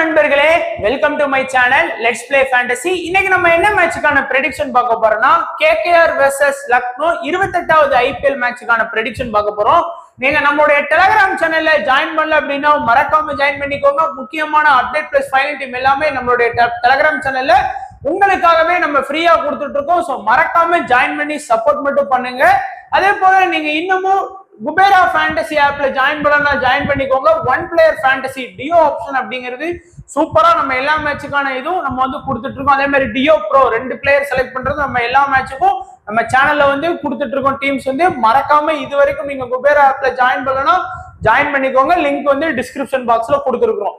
நண்பர்களே welcome to my channel let's play fantasy இன்னைக்கு நம்ம என்ன மேட்சுக்கான ப்ரெடிக்ஷன் பார்க்க போறோம்னா கேகேஆர் வெர்சஸ் லக்னோ இருபத்தெட்டாவது ஐபிஎல் மேட்சுக்கான ப்ரெடிக்ஷன் பார்க்க போறோம் நீங்க நம்மளுடைய டெலிகிராம் சேனல்ல ஜாயின் பண்ணல அப்படின்னா மறக்காம ஜாயின் பண்ணிக்கோங்க முக்கியமான அப்டேட் பிளஸ் ஃபைனல் டீம் எல்லாமே நம்மளுடைய டெலிகிராம் சேனல்ல உங்களுக்காகவே நம்ம ஃப்ரீயா கொடுத்துட்டு இருக்கோம் ஸோ மறக்காம ஜாயின் பண்ணி சப்போர்ட் மட்டும் பண்ணுங்க அதே போல நீங்க இன்னமும் குபேரா ஃபேண்டசி ஆப்ல ஜாயின் பண்ணா ஜாயின் பண்ணிக்கோங்க one player fantasy duo option அப்படிங்கிறது சூப்பரா நம்ம எல்லா மேட்சுக்கான இதுவும் நம்ம வந்து கொடுத்துட்டு இருக்கோம் அதே மாதிரி டியோ ப்ரோ ரெண்டு பிளேயர் செலக்ட் பண்றது நம்ம எல்லா மேட்சுக்கும் நம்ம சேனல்ல வந்து கொடுத்துட்டு இருக்கோம் டீம்ஸ் வந்து மறக்காம இது வரைக்கும் நீங்க குபேரா ஆப்ல ஜாயின் பண்ணலன்னா ஜாயின் பண்ணிக்கோங்க லிங்க் வந்து டிஸ்கிரிப்ஷன் பாக்ஸ்ல கொடுத்துருக்கோம்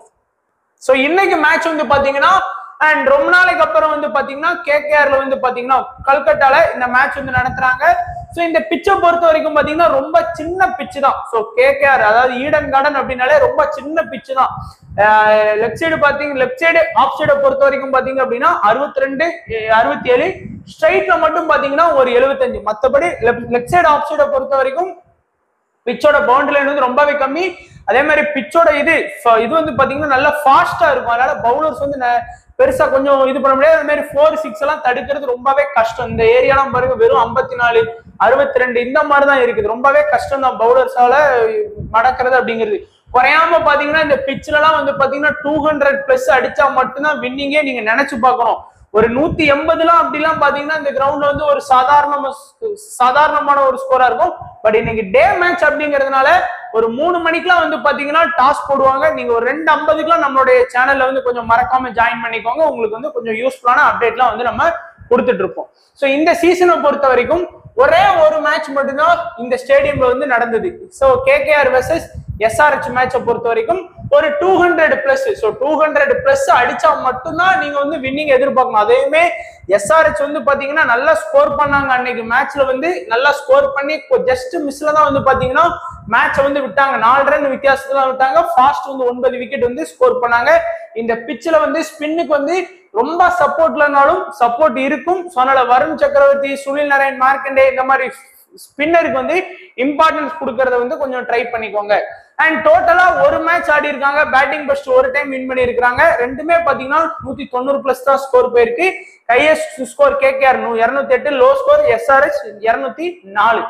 சோ இன்னைக்கு மேட்ச் வந்து பாத்தீங்கன்னா அண்ட் ரொம்ப நாளைக்கு அப்புறம் வந்து பாத்தீங்கன்னா கேகேஆர்ல வந்து பாத்தீங்கன்னா கல்கட்டால இந்த மேட்ச் வந்து நடத்துறாங்க சோ இந்த பிச்சை பொறுத்த வரைக்கும் பாத்தீங்கன்னா ரொம்ப சின்ன பிச்சு தான் சோ கேகேஆர் அதாவது ஈடன் கார்டன் அப்படின்னாலே ரொம்ப சின்ன பிச்சு தான் லெஃப்ட் சைடு பாத்தீங்க லெஃப்ட் சைடு ஆஃப் சைடை பொறுத்த வரைக்கும் பாத்தீங்க அப்படின்னா அறுபத்தி ரெண்டு அறுபத்தி ஏழு ஸ்ட்ரைட்ல மட்டும் பாத்தீங்கன்னா ஒரு எழுபத்தஞ்சு மத்தபடி லெஃப்ட் சைடு ஆஃப் சைடை பொறுத்த வரைக்கும் பிச்சோட பவுண்டரி லைன் வந்து ரொம்பவே கம்மி அதே மாதிரி பிச்சோட இது ஃப- இது வந்து பாத்தீங்கன்னா நல்லா ஃபாஸ்டா இருக்கும் அதனால பவுலர்ஸ் வந்து ந- பெருசா கொஞ்சம் இது பண்ண முடியாது அதே மாதிரி ஃபோர் சிக்ஸ் எல்லாம் தடுக்கிறது ரொம்பவே கஷ்டம் இந்த ஏரியாலாம் பாருங்க வெறும் ஐம்பத்தி நாலு அறுபத்தி ரெண்டு இந்த மாதிரி தான் இருக்குது ரொம்பவே கஷ்டம் தான் பவுலர்ஸால மடக்கிறது அப்படிங்கிறது குறையாம பாத்தீங்கன்னா இந்த பிச்சில எல்லாம் வந்து பாத்தீங்கன்னா டூ ஹண்ட்ரட் பிளஸ் அடிச்சா மட்டும்தான் வின்னிங்கே நீங்க நினைச்சு பார்க்கணும் ஒரு நூத்தி எண்பதுலாம் அப்படிலாம் பாத்தீங்கன்னா இந்த கிரவுண்ட்ல வந்து ஒரு சாதாரண சாதாரணமான ஒரு ஸ்கோரா இருக்கும் பட் இன்னைக்கு டே மேட்ச் அப்படிங்கிறதுனால ஒரு மூணு மணிக்கெல்லாம் வந்து பாத்தீங்கன்னா டாஸ் போடுவாங்க நீங்க ஒரு ரெண்டு ஐம்பதுக்குலாம் நம்மளுடைய சேனல்ல வந்து கொஞ்சம் மறக்காம ஜாயின் பண்ணிக்கோங்க உங்களுக்கு வந்து கொஞ்சம் யூஸ்ஃபுல்லான அப்டேட்லாம் வந்து நம்ம கொடுத்துட்டு இருப்போம் ஸோ இந்த சீசனை பொறுத்த வரைக்கும் ஒரே ஒரு மேட்ச் மட்டும்தான் இந்த ஸ்டேடியம்ல வந்து நடந்தது ஸோ கேகேஆர் வெர்சஸ் எஸ்ஆர்ஹெச் மேட்சை பொறுத்த வரைக்கும் ஒரு two hundred plus so two hundred plus அடிச்சா மட்டும்தான் நீங்க வந்து வின்னிங் எதிர்பார்க்கணும் அதையுமே எஸ்ஆர்ஹெச் வந்து பாத்தீங்கன்னா நல்லா ஸ்கோர் பண்ணாங்க அன்னைக்கு மேட்ச்ல வந்து நல்லா ஸ்கோர் பண்ணி ஜஸ்ட் மிஸ்ல தான் வந்து பாத்தீங்கன்னா மேட்சை வந்து விட்டாங்க நாலு ரன் வித்தியாசத்துல தான் விட்டாங்க ஃபாஸ்ட் வந்து ஒன்பது விக்கெட் வந்து ஸ்கோர் பண்ணாங்க இந்த பிச்சில் வந்து ஸ்பின்னுக்கு வந்து ரொம்ப சப்போர்ட்லனாலும் சப்போர்ட் இருக்கும் ஸோ அதனால வருண் சக்கரவர்த்தி சுனில் நாராயண் மார்க்கண்டே இந்த மாதிரி ஸ்பின்னருக்கு வந்து இம்பார்ட்டன்ஸ் கொடுக்கறத வந்து கொஞ்சம் ட்ரை பண்ணிக்கோங்க அண்ட் டோட்டலா ஒரு மேட்ச் ஆடி இருக்காங்க பேட்டிங் ஃபர்ஸ்ட் ஒரு டைம் வின் பண்ணி இருக்காங்க ரெண்டுமே பாத்தீங்கன்னா நூத்தி தொண்ணூறு பிளஸ் தான் ஸ்கோர் போயிருக்கு ஹையஸ்ட் ஸ்கோர் கேகேஆர் இருநூத்தி எட்டு லோ ஸ்கோர் எஸ்ஆர்எஸ் இருநூத்தி நாலு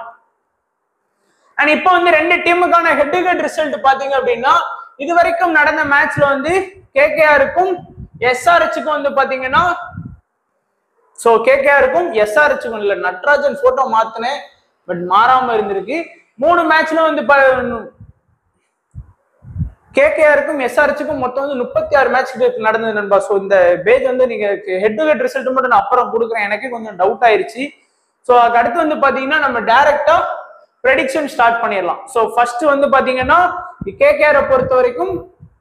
அண்ட் இப்போ வந்து ரெண்டு டீமுக்கான ஹெட் டு ஹெட் ரிசல்ட் பாத்தீங்க அப்படின்னா இது வரைக்கும் நடந்த மேட்ச்ல வந்து கேகேஆருக்கும் எஸ்ஆர்ஹெச்சுக்கும் வந்து பாத்தீங்கன்னா சோ கேகேஆருக்கும் எஸ்ஆர்ஹெச்சுக்கும் இல்ல நட்ராஜன் போட்டோ மாத்தினேன் பட் மாறாம இருந்திருக்கு மூணு மேட்ச்ல வந்து கேகேஆருக்கும் எஸ்ஆர்ஹெச்சுக்கும் மொத்தம் வந்து முப்பத்தி ஆறு மேட்ச் நடந்தது நண்பா ஸோ இந்த பேஜ் வந்து நீங்க ஹெட் டு ஹெட் ரிசல்ட் மட்டும் நான் அப்புறம் கொடுக்குறேன் எனக்கே கொஞ்சம் டவுட் ஆயிருச்சு ஸோ அதுக்கு அடுத்து வந்து பாத்தீங்கன்னா நம்ம டைரக்டா ப்ரெடிக்ஷன் ஸ்டார்ட் பண்ணிடலாம் ஸோ ஃபர்ஸ்ட் வந்து பாத்தீங்கன்னா கேகேஆரை பொறுத்த வரைக்கும்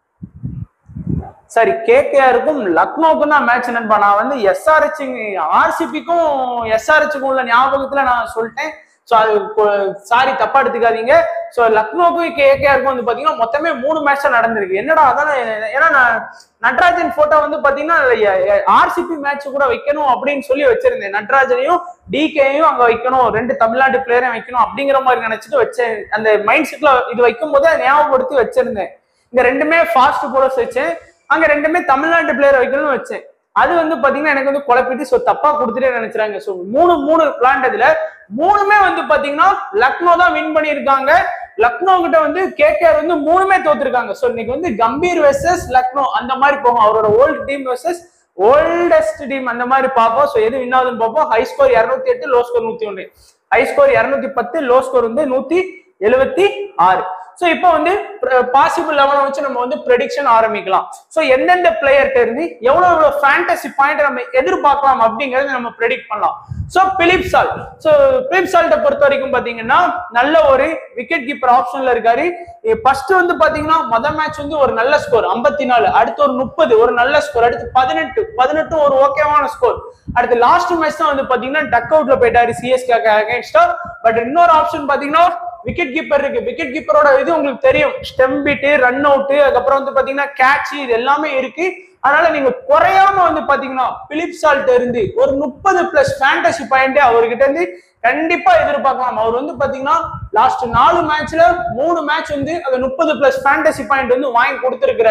சரி கேகேஆருக்கும் லக்னோவுக்கும் தான் மேட்ச் நண்பா நான் வந்து எஸ்ஆர்ஹெச் ஆர்சிபிக்கும் எஸ்ஆர்ஹெச்சுக்கும் உள்ள ஞாபகத்துல நான் சொல்லிட்டேன் ஸோ அது சாரி தப்பா எடுத்துக்காதீங்க ஸோ லக்னோவுக்கும் கேகேஆருக்கும் வந்து பாத்தீங்கன்னா மொத்தமே மூணு மேட்ச் நடந்திருக்கு என்னடா அதானே ஏன்னா நான் நட்ராஜன் போட்டோ வந்து பாத்தீங்கன்னா ஆர்சிபி மேட்ச் கூட வைக்கணும் அப்படின்னு சொல்லி வச்சிருந்தேன் நட்ராஜனையும் டிகேயும் அங்க வைக்கணும் ரெண்டு தமிழ்நாட்டு பிளேயரையும் வைக்கணும் அப்படிங்கிற மாதிரி நினைச்சிட்டு வச்சேன் அந்த மைண்ட் செட்ல இது வைக்கும் போது அதை ஞாபகப்படுத்தி வச்சிருந்தேன் இங்க ரெண்டுமே ஃபாஸ்ட் போலர்ஸ் வச்சேன் அங்க ரெண்டுமே தமிழ்நாட்டு பிளேயர் வைக்கணும்னு வச்சேன் அது வந்து பாத்தீங்கன்னா எனக்கு வந்து குழப்பிட்டு ஸோ தப்பா கொடுத்துட்டே நினைச்சாங்க ஸோ மூணு மூணு விளாண்டதுல மூணுமே வந்து பாத்தீங்கன்னா லக்னோ தான் வின் பண்ணியிருக்காங்க லக்னோ கிட்ட வந்து கேகேஆர் வந்து மூணுமே தோத்துருக்காங்க ஸோ இன்னைக்கு வந்து கம்பீர் வெர்சஸ் லக்னோ அந்த மாதிரி போகும் அவரோட old team versus oldest team அந்த மாதிரி பார்ப்போம் ஸோ எது வின் ஆகுதுன்னு பார்ப்போம் ஹை ஸ்கோர் இரநூத்தி எட்டு லோ ஸ்கோர் நூத்தி ஒன்று ஹை ஸ்கோர் இரநூத்தி பத்து லோ ஸ்கோர் வந்து நூத்தி எழுபத்தி ஆறு ஸோ இப்போ வந்து பாசிபிள் லெவலை வச்சு நம்ம வந்து ப்ரெடிக்ஷன் ஆரம்பிக்கலாம் ஸோ எந்தெந்த பிளேயர்கிட்ட இருந்து எவ்வளவு எவ்வளவு ஃபேண்டசி பாயிண்ட் நம்ம எதிர்பார்க்கலாம் அப்படிங்கறத நம்ம ப்ரெடிக்ட் பண்ணலாம் so Philip Salt so Philip சால்ட்டை பொறுத்த வரைக்கும் பாத்தீங்கன்னா நல்ல ஒரு விக்கெட் கீப்பர் ஆப்ஷன்ல இருக்காரு ஃபர்ஸ்ட் வந்து பாத்தீங்கன்னா மொதல் மேட்ச் வந்து ஒரு நல்ல ஸ்கோர் ஐம்பத்தி நாலு அடுத்து ஒரு முப்பது ஒரு நல்ல ஸ்கோர் அடுத்து பதினெட்டு பதினெட்டு ஒரு ஓகேவான ஸ்கோர் அடுத்து லாஸ்ட் மேட்ச் தான் வந்து பாத்தீங்கன்னா டக் அவுட்ல போயிட்டாரு சிஎஸ்கே அகேன்ஸ்டா பட் இன்னொரு ஆப்ஷன் பாத்தீங்கன்னா விக்கெட் கீப்பர் இருக்கு விக்கெட் கீப்பரோட இது உங்களுக்கு தெரியும் ஸ்டெம் பீட்டு ரன் அவுட் அதுக்கப்புறம் வந்து பாத்தீங்கன்னா கேட்ச் இது எல்லாமே இருக்கு அதனால நீங்க குறையாம வந்து பாத்தீங்கன்னா பிலிப் சால்ட் இருந்து ஒரு முப்பது பிளஸ் ஃபேண்டசி பாயிண்டே அவர்கிட்ட இருந்து கண்டிப்பா எதிர்பார்க்கலாம் அவர் வந்து பாத்தீங்கன்னா லாஸ்ட் நாலு மேட்ச்ல மூணு மேட்ச் வந்து அந்த முப்பது பிளஸ் ஃபேண்டசி பாயிண்ட் வந்து வாங்கி கொடுத்திருக்கிறாரு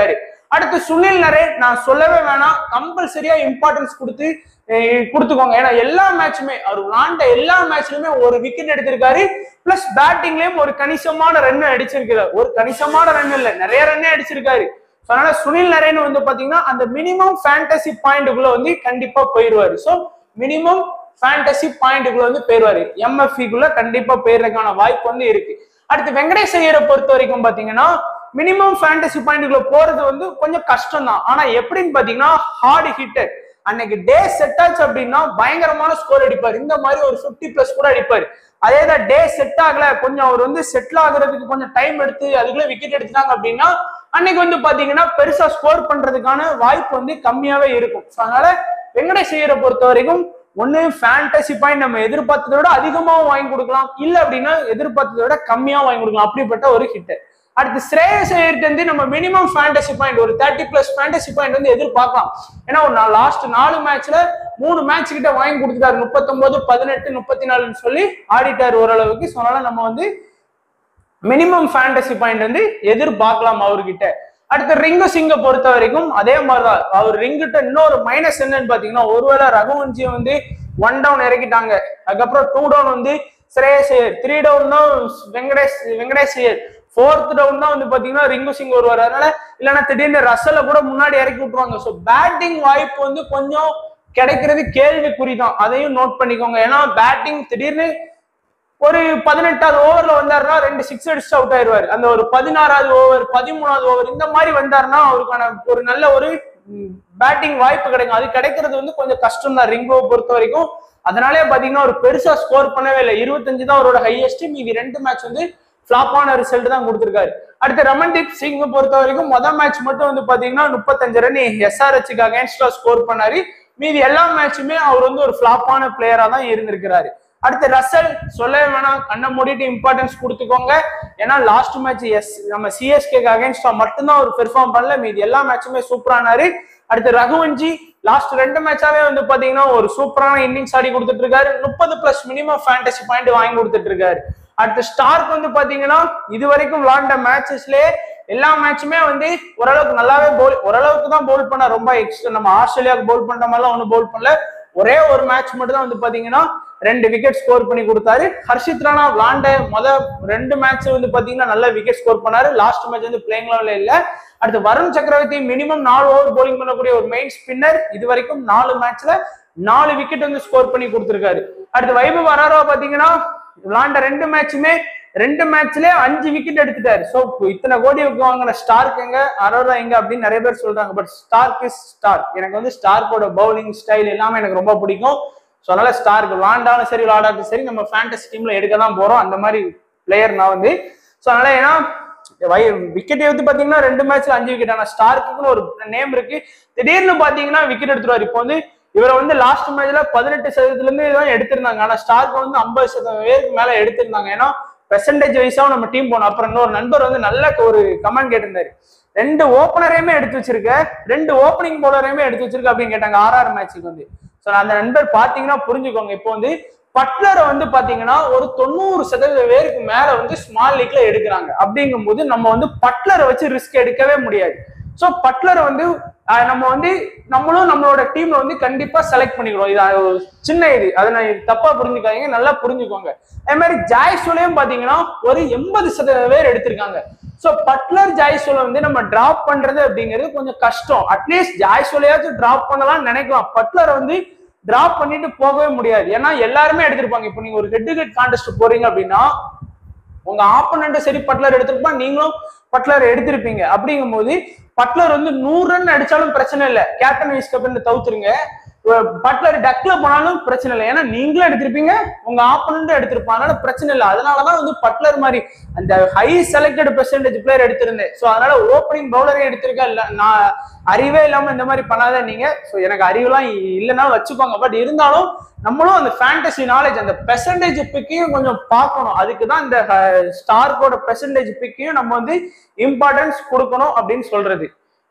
அடுத்து சுனில் நரேன் நான் சொல்லவே வேணாம் கம்பல்சரியா இம்பார்ட்டன்ஸ் கொடுத்து அஹ், கொடுத்துக்கோங்க ஏன்னா எல்லா மேட்சுமே அவர் விளாண்ட எல்லா மேட்ச்லயுமே ஒரு விக்கெட் எடுத்திருக்காரு பிளஸ் பேட்டிங்லயும் ஒரு கணிசமான ரன் அடிச்சிருக்கிறார் ஒரு கணிசமான ரன் இல்ல நிறைய ரன்னே அடிச்சிருக்காரு So, அதனால சுனில் நரேன் வந்து பாத்தீங்கன்னா அந்த மினிமம் ஃபேண்டசி பாயிண்ட்டுக்குள்ள வந்து கண்டிப்பா போயிருவாரு ஸோ மினிமம் ஃபேண்டசி பாயிண்ட்டுக்குள்ள வந்து போயிருவாரு எம்எஃப்இக்குள்ள கண்டிப்பா போயிருறதுக்கான வாய்ப்பு வந்து இருக்கு அடுத்து வெங்கடேஷ் ஐயரை பொறுத்த வரைக்கும் பாத்தீங்கன்னா மினிமம் ஃபேண்டசி பாயிண்ட்டுக்குள்ள போறது வந்து கொஞ்சம் கஷ்டம் தான் ஆனா எப்படின்னு பாத்தீங்கன்னா ஹார்ட் ஹிட்டர் அன்னைக்கு டே செட் ஆச்சு அப்படின்னா பயங்கரமான ஸ்கோர் அடிப்பார் இந்த மாதிரி ஒரு 50 பிளஸ் கூட அடிப்பார் அதே தான் டே செட் ஆகல கொஞ்சம் அவர் வந்து செட்டில் ஆகுறதுக்கு கொஞ்சம் டைம் எடுத்து அதுக்குள்ள விக்கெட் எடுத்துட்டாங்க அப்படின்னா அன்னைக்கு வந்து பாத்தீங்கன்னா பெருசா ஸ்கோர் பண்றதுக்கான வாய்ப்பு வந்து கம்மியாவே இருக்கும் So, அதனால வெங்கடேஷ் ஐயரை பொறுத்த வரைக்கும் ஒண்ணு ஃபேண்டசி பாயிண்ட் நம்ம எதிர்பார்த்ததை விட அதிகமாவும் வாங்கி கொடுக்கலாம் இல்ல அப்படின்னா எதிர்பார்த்ததை விட கம்மியா வாங்கி கொடுக்கலாம் அப்படிப்பட்ட ஒரு ஹிட்டர் அடுத்து ஸ்ரேயஸ் ஐயர்கிட்ட இருந்து நம்ம மினிமம் ஃபேண்டசி பாயிண்ட் ஒரு தேர்ட்டி பிளஸ் ஃபேண்டசி பாயிண்ட் வந்து எதிர்பார்க்கலாம் ஏன்னா ஒரு லாஸ்ட் நாலு மேட்ச்ல மூணு மேட்ச் கிட்ட வாங்கி கொடுத்துட்டாரு முப்பத்தொன்பது பதினெட்டு முப்பத்தி நாலுன்னு சொல்லி ஆடிட்டார் ஓரளவுக்கு So, அதனால நம்ம வந்து மினிமம் ஃபேண்டசி பாயிண்ட் வந்து எதிர்பார்க்கலாம் அவர்கிட்ட அடுத்து ரிங்கு சிங்கை பொறுத்த வரைக்கும் அதே மாதிரிதான் அவர் ரிங்கிட்ட இன்னொரு மைனஸ் என்னன்னு பாத்தீங்கன்னா ஒருவேளை ரகுவஞ்சியை வந்து ஒன் டவுன் இறக்கிட்டாங்க அதுக்கப்புறம் டூ டவுன் வந்து ஸ்ரேயஸ் த்ரீ டவுன் தான் வெங்கடேஷ் வெங்கடேஷ் ஃபோர்த் டவுன் தான் வந்து பாத்தீங்கன்னா ரிங்கு சிங் வருவார் அதனால இல்லைன்னா திடீர்னு ரசலை கூட முன்னாடி இறக்கி விட்டுருவாங்க ஸோ பேட்டிங் வாய்ப்பு வந்து கொஞ்சம் கிடைக்கிறது கேள்விக்குறி தான் அதையும் நோட் பண்ணிக்கோங்க ஏன்னா பேட்டிங் திடீர்னு ஒரு பதினெட்டாவது ஓவர்ல வந்தாருன்னா ரெண்டு சிக்ஸ் அடிச்சு அவுட் ஆயிருவாரு அந்த ஒரு பதினாறாவது ஓவர் பதிமூணாவது ஓவர் இந்த மாதிரி வந்தாருன்னா அவருக்கான ஒரு நல்ல ஒரு பேட்டிங் வாய்ப்பு கிடைக்கும் அது கிடைக்கிறது வந்து கொஞ்சம் கஷ்டம் தான் ரிங்கோவை பொறுத்த வரைக்கும் அதனாலே பாத்தீங்கன்னா ஒரு பெருசா ஸ்கோர் பண்ணவே இல்லை இருபத்தஞ்சு தான் அவரோட ஹையஸ்ட் மீதி ரெண்டு மேட்ச் வந்து ஃபிளாப்பான ரிசல்ட் தான் கொடுத்திருக்காரு அடுத்து ரமன்தீப் சிங் பொறுத்த வரைக்கும் மொதல் மேட்ச் மட்டும் வந்து பாத்தீங்கன்னா முப்பத்தஞ்சு ரன் எஸ்ஆர்ஹெச்சுக்கு அகேன்ஸ்டா ஸ்கோர் பண்ணாரு மீதி எல்லா மேட்சுமே அவர் வந்து ஒரு ஃபிளாப்பான பிளேயரா தான் இருந்திருக்கிறாரு அடுத்து ரசல் சொல்லவே வேணாம் கண்ணை மூடிட்டு இம்பார்ட்டன்ஸ் கொடுத்துக்கோங்க ஏன்னா லாஸ்ட் மேட்ச் எஸ் நம்ம சிஎஸ்கேக்கு அகேன்ஸ்டா மட்டும்தான் அவர் பெர்ஃபார்ம் பண்ணல மீதி எல்லா மேட்சுமே சூப்பரானாரு அடுத்து ரகுவஞ்சி லாஸ்ட் ரெண்டு மேட்சாவே வந்து பாத்தீங்கன்னா ஒரு சூப்பரான இன்னிங்ஸ் ஆடி கொடுத்துட்டு இருக்காரு முப்பது பிளஸ் மினிமம் ஃபேண்டசி பாயிண்ட் வாங்கி கொடுத்துட்டு இருக்காரு அடுத்து ஸ்டார்க் வந்து பாத்தீங்கன்னா இது வரைக்கும் விளாண்ட மேட்சஸ்லயே எல்லா மேட்சுமே வந்து ஓரளவுக்கு நல்லாவே போல் ஓரளவுக்கு தான் போல் பண்ண ரொம்ப எக்ஸ்ட்ரா நம்ம ஆஸ்திரேலியாவுக்கு போல் பண்ற மாதிரிலாம் ஒன்றும் போல் பண்ணல ஒரே ஒரு மேட்ச் மட்டும் தான் வந்து பாத்தீங்கன்னா ரெண்டு விக்கெட் ஸ்கோர் பண்ணி கொடுத்தாரு ஹர்ஷித் ராணா விளாண்ட முத ரெண்டு மேட்ச் வந்து பாத்தீங்கன்னா நல்ல விக்கெட் ஸ்கோர் பண்ணாரு லாஸ்ட் மேட்ச் வந்து பிளேயிங் லெவல்ல இல்ல அடுத்து வருண் சக்கரவர்த்தி மினிமம் நாலு ஓவர் போலிங் பண்ணக்கூடிய ஒரு மெயின் ஸ்பின்னர் இது வரைக்கும் நாலு மேட்ச்ல நாலு விக்கெட் வந்து ஸ்கோர் பண்ணி கொடுத்திருக்காரு அடுத்து வைபவ் அராரா பாத்தீங்கன்னா விளாண்ட ரெண்டு மேட்சுமே ரெண்டு மேட்ச்ல அஞ்சு விக்கெட் எடுத்துட்டாரு சோ இத்தனை கோடி வாங்கின ஸ்டார்க் எங்க அரோரா எங்க அப்படின்னு நிறைய பேர் சொல்றாங்க பட் ஸ்டார்க் இஸ் ஸ்டார்க் எனக்கு வந்து ஸ்டார்க்கோட பவுலிங் ஸ்டைல் எல்லாமே எனக்கு ரொம்ப பிடிக்கும் ஸோ அதனால ஸ்டார்க் விளாண்டாலும் சரி விளாடாலும் சரி நம்ம ஃபேண்டசி டீம்ல எடுக்க தான் போறோம் அந்த மாதிரி பிளேயர் நான் வந்து ஸோ அதனால ஏன்னா விக்கெட் வந்து பாத்தீங்கன்னா ரெண்டு மேட்ச்ல அஞ்சு விக்கெட் ஆனா ஸ்டார்க்குன்னு ஒரு நேம் இருக்கு திடீர்னு பாத்தீங்கன்னா விக்கெட் எடுத்துருவாரு இப்போ வந்து இவரை வந்து லாஸ்ட் மேட்ச்ல பதினெட்டு சதவீதத்துல இருந்து தான் எடுத்திருந்தாங்க ஆனா ஸ்டார்க் வந்து ஐம்பது சதவீதம் பேருக்கு மேல எடுத்திருந்தாங்க ஏன்னா பெர்சன்டேஜ் வைஸாவும் நம்ம டீம் போனோம் அப்புறம் இன்னொரு நண்பர் வந்து நல்ல ஒரு கமெண்ட் கேட்டிருந்தாரு ரெண்டு ஓப்பனரையுமே எடுத்து வச்சிருக்க ரெண்டு ஓப்பனிங் பவுலரையுமே எடுத்து வச்சிருக்க அப்படின்னு கேட்டாங்க ஆர்ஆர் மேட்ச்சுக்கு வந்து ஸோ அந்த நண்பர் பாத்தீங்கன்னா புரிஞ்சுக்கோங்க இப்போ வந்து பட்லரை வந்து பாத்தீங்கன்னா ஒரு தொண்ணூறு சதவீத பேருக்கு மேல வந்து ஸ்மால் லீக்ல எடுக்கிறாங்க அப்படிங்கும்போது நம்ம வந்து பட்லரை வச்சு ரிஸ்க் எடுக்கவே முடியாது ஸோ பட்லரை வந்து அஹ், நம்ம வந்து நம்மளும் நம்மளோட டீம்ல வந்து கண்டிப்பா செலக்ட் பண்ணிக்கிறோம் இது ஒரு சின்ன இது அதை நான் தப்பா புரிஞ்சுக்காதீங்க நல்லா புரிஞ்சுக்கோங்க அதே மாதிரி ஜாய்சோலையும் பாத்தீங்கன்னா ஒரு எண்பது சதவீத பேர் எடுத்திருக்காங்க ஸோ பட்லர் ஜாய்சோலை வந்து நம்ம டிராப் பண்றது அப்படிங்கிறது கொஞ்சம் கஷ்டம் அட்லீஸ்ட் ஜாய்சோலையாச்சும் டிராப் பண்ணலாம்னு நினைக்கலாம் பட்லர் வந்து டிராப் பண்ணிட்டு போகவே முடியாது ஏன்னா எல்லாருமே எடுத்திருப்பாங்க இப்போ நீங்க ஒரு ஹெட் டு ஹெட் கான்டெஸ்ட் போறீங்க அப்படின்னா உங்க ஆப்போனண்ட் சரி பட்லர் எடுத்திருப்பா நீங்களும் பட்லர் எடுத்திருப்பீங்க அப்படிங்கும்போது பட்லர் வந்து நூறு ரன் அடிச்சாலும் பிரச்சனை இல்லை கேப்டன் வைஸ் கேப்டன் தவிர்த்துருங்க பட்லர் டக்ல போனாலும் பிரச்சனை இல்லை ஏன்னா நீங்களும் எடுத்திருப்பீங்க உங்க ஆப்போனண்ட்டும் எடுத்திருப்பாங்க அதனால பிரச்சனை இல்லை அதனாலதான் வந்து பட்லர் மாதிரி அந்த ஹை செலக்டட் பெர்சன்டேஜ் பிளேயர் எடுத்திருந்தேன் ஸோ அதனால ஓப்பனிங் பவுலரே எடுத்திருக்கேன் இல்ல நான் அறிவே இல்லாம இந்த மாதிரி பண்ணாத நீங்க ஸோ எனக்கு அறிவுலாம் இல்லைன்னா வச்சுக்கோங்க பட் இருந்தாலும் நம்மளும் அந்த ஃபேண்டசி நாலேஜ் அந்த பெர்சன்டேஜ் பிக்கையும் கொஞ்சம் பார்க்கணும் அதுக்கு தான் இந்த ஸ்டார்க்கோட பெர்சன்டேஜ் பிக்கையும் நம்ம வந்து இம்பார்ட்டன்ஸ் கொடுக்கணும் அப்படின்னு சொல்றது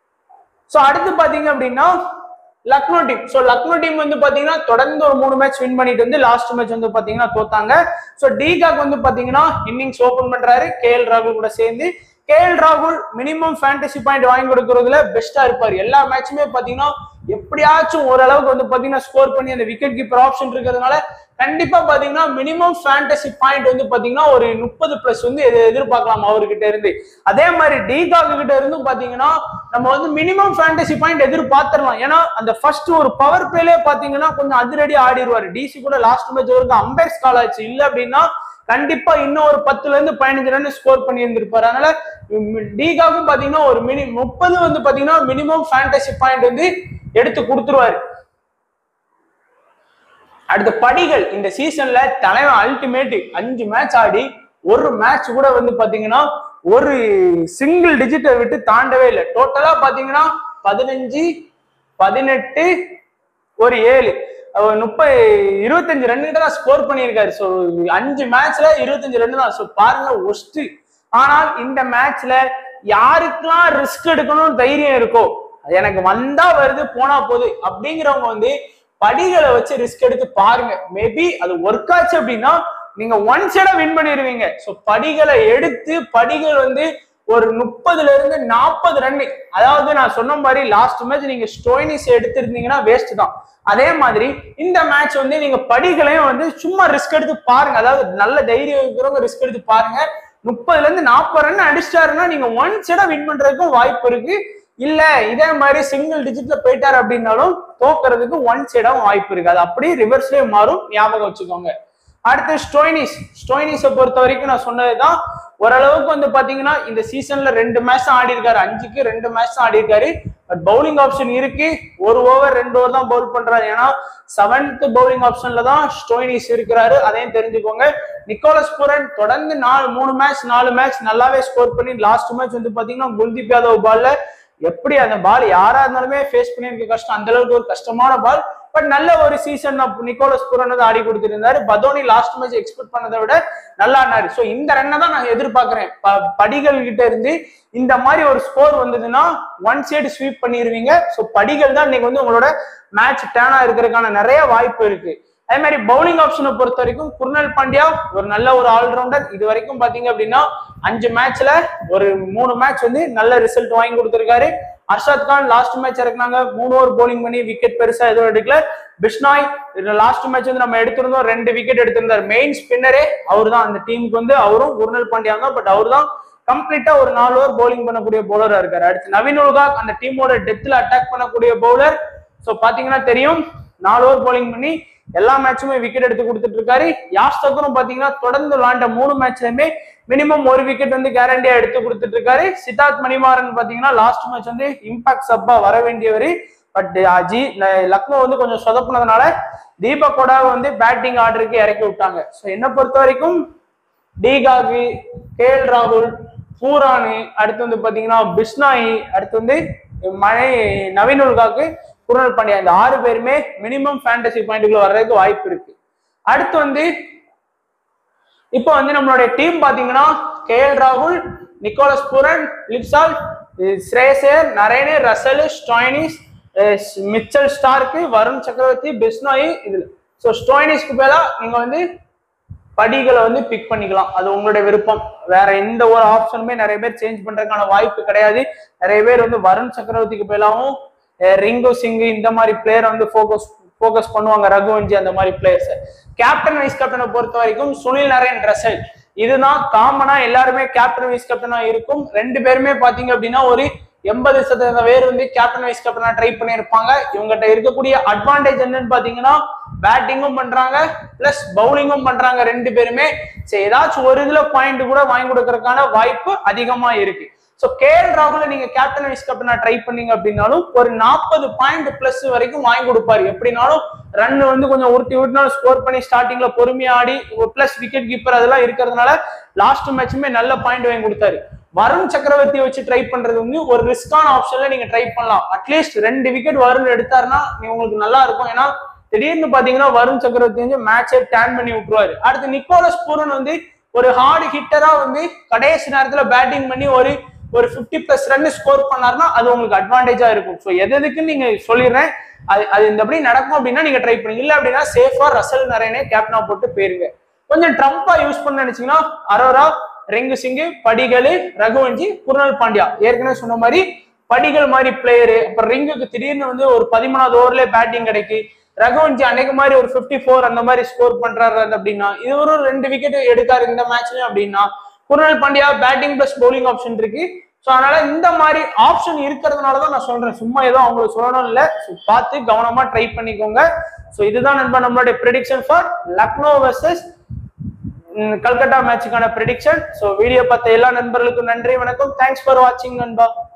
ஸோ அடுத்து பாத்தீங்க அப்படின்னா Lucknow team so Lucknow team வந்து பாத்தீங்கன்னா தொடர்ந்து ஒரு மூணு மேட்ச் வின் பண்ணிட்டு வந்து லாஸ்ட் மேட்ச் வந்து பாத்தீங்கன்னா தோத்தாங்க ஸோ டிகாக் வந்து பாத்தீங்கன்னா இன்னிங்ஸ் ஓபன் பண்றாரு கே எல் ராகுல் கூட சேர்ந்து கே எல் ராகுல் மினிமம் ஃபேண்டசி பாயிண்ட் வாங்கி கொடுக்கறதுல பெஸ்டா இருப்பாரு எல்லா மேட்சுமே பாத்தீங்கன்னா எப்படியாச்சும் ஓரளவுக்கு வந்து பாத்தீங்கன்னா ஸ்கோர் பண்ணி அந்த விக்கெட் கீப்பர் ஆப்ஷன் இருக்கிறதுனால கண்டிப்பா பாத்தீங்கன்னா மினிமம் ஃபேண்டசி பாயிண்ட் வந்து பாத்தீங்கன்னா ஒரு முப்பது பிளஸ் வந்து எது- எதிர்பார்க்கலாம் அவர்கிட்ட இருந்து அதே மாதிரி டிகாக் கிட்ட இருந்தும் பாத்தீங்கன்னா நம்ம வந்து மினிமம் ஃபேண்டசி பாயிண்ட் எதிர்பார்த்திடலாம் ஏன்னா அந்த ஃபர்ஸ்ட் ஒரு பவர் பிளேலே பாத்தீங்கன்னா கொஞ்சம் அதிரடி ஆடிடுவாரு டிசி கூட லாஸ்ட் மேட்ச் வரைக்கும் அம்பேர்ஸ் கால் ஆச்சு இல்ல அப்படின்னா கண்டிப்பா இன்னும் ஒரு பத்துல இருந்து பதினஞ்சு ரன் ஸ்கோர் பண்ணி இருந்திருப்பாரு அதனால டிகாக்கும் பாத்தீங்கன்னா ஒரு மினி முப்பது வந்து பாத்தீங்கன்னா மினிமம் ஃபேண்டசி பாயிண்ட் வந்து எடுத்து கொடுத்துருவாரு அடுத்த படிகள் இந்த சீசன்ல தலைவன் அல்டிமேட் அஞ்சு மேட்ச் ஆடி ஒரு மேட்ச் கூட வந்து பாத்தீங்கன்னா ஒரு சிங்கிள் டிஜிட்டை விட்டு தாண்டவே இல்லை டோட்டலா பாத்தீங்கன்னா பதினஞ்சு பதினெட்டு ஒரு ஏழு அவர் முப்பது இருபத்தஞ்சு ரன் கிட்ட தான் ஸ்கோர் பண்ணியிருக்காரு ஸோ அஞ்சு மேட்ச்ல இருபத்தஞ்சு ரன் தான் ஸோ பாருங்க ஒஸ்ட் ஆனால் இந்த மேட்ச்ல யாருக்கெல்லாம் ரிஸ்க் எடுக்கணும்னு தைரியம் இருக்கோ அது எனக்கு வந்தா வருது போனா போகுது அப்படிங்கிறவங்க வந்து படிகளை வச்சு ரிஸ்க் எடுத்து பாருங்க மேபி அது ஒர்க் ஆச்சு அப்படின்னா நீங்க ஒன் சைடா வின் பண்ணிடுவீங்க ஸோ படிகளை எடுத்து படிகள் வந்து ஒரு முப்பதுல இருந்து நாற்பது ரன் அதாவது நான் சொன்ன மாதிரி லாஸ்ட் மேட்ச் நீங்க ஸ்டோயினிஸ் எடுத்திருந்தீங்கன்னா வேஸ்ட் தான் அதே மாதிரி இந்த மேட்ச் வந்து நீங்க படிகளையும் வந்து சும்மா ரிஸ்க் எடுத்து பாருங்க அதாவது நல்ல தைரியம் இருக்கிறவங்க ரிஸ்க் எடுத்து பாருங்க முப்பதுல இருந்து நாற்பது ரன் அடிச்சிட்டாருன்னா நீங்க ஒன் சைடா வின் பண்றதுக்கும் வாய்ப்பு இருக்கு இல்ல இதே மாதிரி சிங்கிள் டிஜிட்ல போயிட்டாரு அப்படின்னாலும் தோக்குறதுக்கு ஒன் சைடாவும் வாய்ப்பு இருக்கு அது அப்படியே ரிவர்ஸ்லயே மாறும் ஞாபகம் வச்சுக்கோங்க அடுத்து ஸ்டோயினிஸ் ஸ்டோயினிஸை பொறுத்த வரைக்கும் நான் சொன்னதுதான் ஓரளவுக்கு வந்து பாத்தீங்கன்னா இந்த சீசன்ல ரெண்டு மேட்ச் ஆடி இருக்காரு அஞ்சுக்கு ரெண்டு மேட்ச் ஆடி இருக்காரு பட் பவுலிங் ஆப்ஷன் இருக்கு ஒரு ஓவர் ரெண்டு ஓவர் தான் பவுல் பண்றாரு ஏன்னா செவன்த் பவுலிங் ஆப்ஷன்ல தான் ஸ்டோயினிஸ் இருக்கிறாரு அதையும் தெரிஞ்சுக்கோங்க நிக்கோலஸ் புரன் தொடர்ந்து நாலு மூணு மேட்ச் நாலு மேட்ச் நல்லாவே ஸ்கோர் பண்ணி லாஸ்ட் மேட்ச் வந்து பாத்தீங்கன்னா குல்தீப் யாதவ் பால்ல எப்படி அந்த பால் யாரா இருந்தாலுமே ஃபேஸ் பண்ணிருக்க கஷ்டம் அந்த அளவுக்கு ஒரு கஷ்டமான பால் பட் நல்ல ஒரு சீசன் நிக்கோலஸ் புரன் வந்து ஆடி கொடுத்திருந்தாரு பதோனி லாஸ்ட் மேட்ச் எக்ஸ்பெக்ட் பண்ணதை விட நல்லா ஆனாரு ஸோ இந்த ரன்னை தான் நான் எதிர்பார்க்கிறேன் ப- படிகள் கிட்ட இருந்து இந்த மாதிரி ஒரு ஸ்கோர் வந்ததுன்னா ஒன் சைடு ஸ்வீப் பண்ணிடுவீங்க ஸோ படிகள் தான் இன்னைக்கு வந்து உங்களோட மேட்ச் டேனா இருக்கிறதுக்கான நிறைய வாய்ப்பு இருக்கு அதே மாதிரி பவுலிங் ஆப்ஷனை பொறுத்த வரைக்கும் குர்னல் பாண்டியா ஒரு நல்ல ஒரு ஆல்ரவுண்டர் இது வரைக்கும் பாத்தீங்க அப்படின்னா அஞ்சு மேட்ச்ல ஒரு மூணு மேட்ச் வந்து நல்ல ரிசல்ட் வாங்கி கொடுத்திருக்காரு அர்ஷாத் கான் லாஸ்ட் மேட்ச் இறக்குனாங்க மூணு ஓவர் bowling பண்ணி விக்கெட் பெருசா எதுவும் எடுக்கல பிஷ்னாய் லாஸ்ட் மேட்ச் வந்து நம்ம எடுத்திருந்தோம் ரெண்டு விக்கெட் எடுத்திருந்தார் மெயின் ஸ்பின்னரே அவர் தான் அந்த டீமுக்கு வந்து அவரும் குர்னல் பாண்டியா தான் பட் அவர் தான் கம்ப்ளீட்டா ஒரு நாலு ஓவர் bowling பண்ணக்கூடிய பவுலரா இருக்காரு அடுத்து நவீன் உல்காக் அந்த டீமோட டெத்ல அட்டாக் பண்ணக்கூடிய பவுலர் சோ பாத்தீங்கன்னா தெரியும் நாலு ஓவர் bowling பண்ணி எல்லா மேட்சுமே விக்கெட் எடுத்து கொடுத்துட்டு இருக்காரு யாஸ்தகரும் பாத்தீங்கன்னா தொடர்ந்து விளாண்ட மூணு மேட்ச்லயுமே மினிமம் ஒரு விக்கெட் வந்து கேரண்டியா எடுத்து கொடுத்துட்டு இருக்காரு சித்தார்த் மணிமாறன் பாத்தீங்கன்னா லாஸ்ட் மேட்ச் வந்து இம்பாக்ட் சப்பா வர வேண்டியவர் பட் அஜி லக்னோ வந்து கொஞ்சம் சொதப்புனதுனால தீபக் கொடாவை வந்து பேட்டிங் ஆர்டருக்கு இறக்கி விட்டாங்க ஸோ என்னை பொறுத்த வரைக்கும் டிகாகு கே எல் ராகுல் பூரானு அடுத்து வந்து பாத்தீங்கன்னா பிஸ்னாயி அடுத்து வந்து மழை நவீன் உல்காக்கு குருணல் பாண்டியா இந்த ஆறு பேருமே மினிமம் ஃபேண்டசி பாயிண்ட்டுக்குள்ள வர்றதுக்கு வாய்ப்பு இருக்கு அடுத்து வந்து இப்போ வந்து நம்மளுடைய டீம் பாத்தீங்கன்னா கே எல் ராகுல் நிக்கோலஸ் பூரன் லிப்சால் ஸ்ரேசர் Narine Russell Stoinis ah Mitchell Starc Varun Chakravarthy Bishnoi இதுல ஸோ ஸ்டோயினிஸ்க்கு பதிலா நீங்க வந்து படிகளை வந்து பிக் பண்ணிக்கலாம் அது உங்களுடைய விருப்பம் வேற எந்த ஒரு ஆப்ஷனுமே நிறைய பேர் சேஞ்ச் பண்றதுக்கான வாய்ப்பு கிடையாது நிறைய பேர் வந்து வருண் சக்கரவர்த்திக்கு பதிலாகவும் அஹ் ரிங்கு சிங்கு இந்த மாதிரி பிளேயர் வந்து ஃபோக்கஸ் ஃபோக்கஸ் பண்ணுவாங்க ரகுவன்ஜி அந்த மாதிரி பிளேயர்ஸ் கேப்டன் வைஸ் கேப்டனை பொறுத்த வரைக்கும் சுனில் நரேன் ரசல் இதுதான் காமனா எல்லாருமே கேப்டன் வைஸ் கேப்டனா இருக்கும் ரெண்டு பேருமே பாத்தீங்க அப்படின்னா ஒரு எண்பது சதவீத பேர் வந்து கேப்டன் வைஸ் கேப்டனா ட்ரை பண்ணியிருப்பாங்க இவங்ககிட்ட இருக்கக்கூடிய அட்வான்டேஜ் என்னன்னு பாத்தீங்கன்னா பேட்டிங்கும் பண்றாங்க பிளஸ் பவுலிங்கும் பண்றாங்க ரெண்டு பேருமே சரி ஏதாச்சும் ஒரு இதுல பாயிண்ட் கூட வாங்கி கொடுக்கறதுக்கான வாய்ப்பு அதிகமா இருக்கு சோ கே எல் ராகுல நீங்க கேப்டன் வைஸ் கேப்டனா ட்ரை பண்ணீங்க அப்படின்னாலும் ஒரு நாற்பது பாயிண்ட் பிளஸ் வரைக்கும் வாங்கி கொடுப்பாரு எப்படினாலும் ரன் வந்து கொஞ்சம் உருட்டி உருட்டினாலும் ஸ்கோர் பண்ணி ஸ்டார்டிங்ல பொறுமையா ஆடி பிளஸ் விக்கெட் கீப்பர் அதெல்லாம் இருக்கிறதுனால லாஸ்ட் மேட்சுமே நல்ல பாயிண்ட் வாங்கி கொடுத்தாரு வருண் சக்கரவர்த்தியை வச்சு ட்ரை பண்றது வந்து ஒரு ரிஸ்கான ஆப்ஷன்ல நீங்க ட்ரை பண்ணலாம் அட்லீஸ்ட் ரெண்டு விக்கெட் வருண் எடுத்தாருன்னா நீ உங்களுக்கு நல்லா இருக்கும் ஏன்னா திடீர்னு பாத்தீங்கன்னா வருண் சக்கரவர்த்தி வந்து மேட்சை டேன் பண்ணி விட்டுருவாரு அடுத்து நிக்கோலஸ் பூரன் வந்து ஒரு ஹார்டு ஹிட்டரா வந்து கடைசி நேரத்துல பேட்டிங் பண்ணி ஒரு ஒரு 50 பிளஸ் ரன் ஸ்கோர் பண்ணாருன்னா அது உங்களுக்கு அட்வான்டேஜா இருக்கும் ஸோ எது எதுக்குன்னு நீங்க சொல்லிடுறேன் அது அது இந்தபடி நடக்கும் அப்படின்னா நீங்க ட்ரை பண்ணுங்க இல்ல அப்படின்னா சேஃபா ரசல் நரேனே கேப்டனா போட்டு போயிருங்க கொஞ்சம் ட்ரம்பா யூஸ் பண்ண நினைச்சீங்கன்னா அரோரா ரெங்கு சிங்கு படிகள் ரகுவஞ்சி குருணால் பாண்டியா ஏற்கனவே சொன்ன மாதிரி படிகள் மாதிரி பிளேயரு அப்புறம் ரிங்குக்கு திடீர்னு வந்து ஒரு பதிமூணாவது ஓவர்ல பேட்டிங் கிடைக்கு ரகுவஞ்சி அன்னைக்கு மாதிரி ஒரு 54 ஃபோர் அந்த மாதிரி ஸ்கோர் பண்றாரு அப்படின்னா இது ஒரு ரெண்டு விக்கெட் எடுக்காரு இந்த மேட்ச்லயும் அப்படின்னா Krunal Pandya batting plus bowling option இருக்கு ஸோ அதனால இந்த மாதிரி ஆப்ஷன் இருக்கிறதுனால தான் நான் சொல்றேன் சும்மா ஏதோ அவங்களுக்கு சொல்லணும் இல்லை ஸோ பார்த்து கவனமா ட்ரை பண்ணிக்கோங்க ஸோ இதுதான் நண்பா நம்மளுடைய prediction for Lucknow versus Calcutta மேட்சுக்கான ப்ரெடிக்ஷன் ஸோ வீடியோ பார்த்த எல்லா நண்பர்களுக்கும் நன்றி வணக்கம் தேங்க்ஸ் ஃபார் வாட்சிங் நண்பா